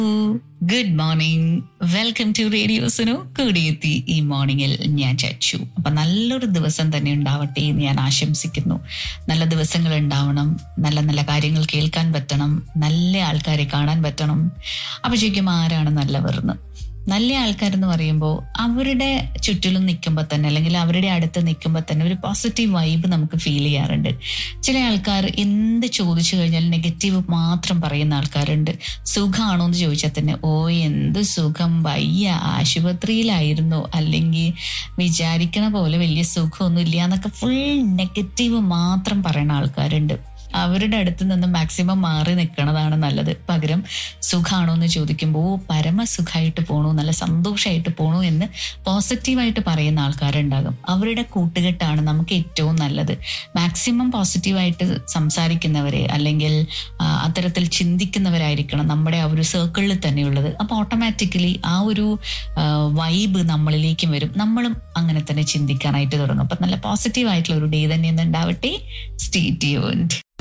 good morning welcome to radio Sunu കൂടിയെത്തി ഈ മോർണിംഗിൽ ഞാൻ ചച്ചു അപ്പൊ നല്ലൊരു ദിവസം തന്നെ ഉണ്ടാവട്ടെ എന്ന് ഞാൻ ആശംസിക്കുന്നു നല്ല ദിവസങ്ങൾ ഉണ്ടാവണം നല്ല നല്ല കാര്യങ്ങൾ കേൾക്കാൻ പറ്റണം നല്ല ആൾക്കാരെ കാണാൻ പറ്റണം അപ്പൊ ശരിക്കും ആരാണ് നല്ലവർ എന്ന് നല്ല ആൾക്കാരെന്ന് പറയുമ്പോൾ അവരുടെ ചുറ്റിലും നിൽക്കുമ്പോൾ തന്നെ അല്ലെങ്കിൽ അവരുടെ അടുത്ത് നിൽക്കുമ്പോൾ തന്നെ ഒരു പോസിറ്റീവ് വൈബ് നമുക്ക് ഫീൽ ചെയ്യാറുണ്ട് ചില ആൾക്കാർ എന്ത് ചോദിച്ചു കഴിഞ്ഞാൽ നെഗറ്റീവ് മാത്രം പറയുന്ന ആൾക്കാരുണ്ട് സുഖമാണോ എന്ന് ചോദിച്ചാൽ തന്നെ ഓ എന്ത് സുഖം വയ്യ ആശുപത്രിയിലായിരുന്നു അല്ലെങ്കിൽ വിചാരിക്കണ പോലെ വലിയ സുഖമൊന്നും ഇല്ല എന്നൊക്കെ ഫുൾ നെഗറ്റീവ് മാത്രം പറയുന്ന ആൾക്കാരുണ്ട് അവരുടെ അടുത്ത് നിന്ന് മാക്സിമം മാറി നിൽക്കണതാണ് നല്ലത് പകരം സുഖാണോ എന്ന് ചോദിക്കുമ്പോൾ "ഓ, പരമസുഖമായിട്ട് പോണു നല്ല സന്തോഷമായിട്ട് പോണു എന്ന് പോസിറ്റീവായിട്ട് പറയുന്ന ആൾക്കാരുണ്ടാകും അവരുടെ കൂട്ടുകെട്ടാണ് നമുക്ക് ഏറ്റവും നല്ലത് മാക്സിമം പോസിറ്റീവായിട്ട് സംസാരിക്കുന്നവരെ അല്ലെങ്കിൽ ആ, അത്തരത്തിൽ ചിന്തിക്കുന്നവരായിരിക്കണം നമ്മുടെ ആ ഒരു സർക്കിളിൽ തന്നെയുള്ളത് അപ്പോൾ ഓട്ടോമാറ്റിക്കലി ആ ഒരു വൈബ് നമ്മളിലേക്കും വരും നമ്മളും അങ്ങനെ തന്നെ ചിന്തിക്കാനായിട്ട് തുടങ്ങും അപ്പം നല്ല പോസിറ്റീവ് ആയിട്ടുള്ള ഒരു ഡേ തന്നെ ഇന്ന് ഉണ്ടാവട്ടെ സ്റ്റേ ട്യൂൺഡ്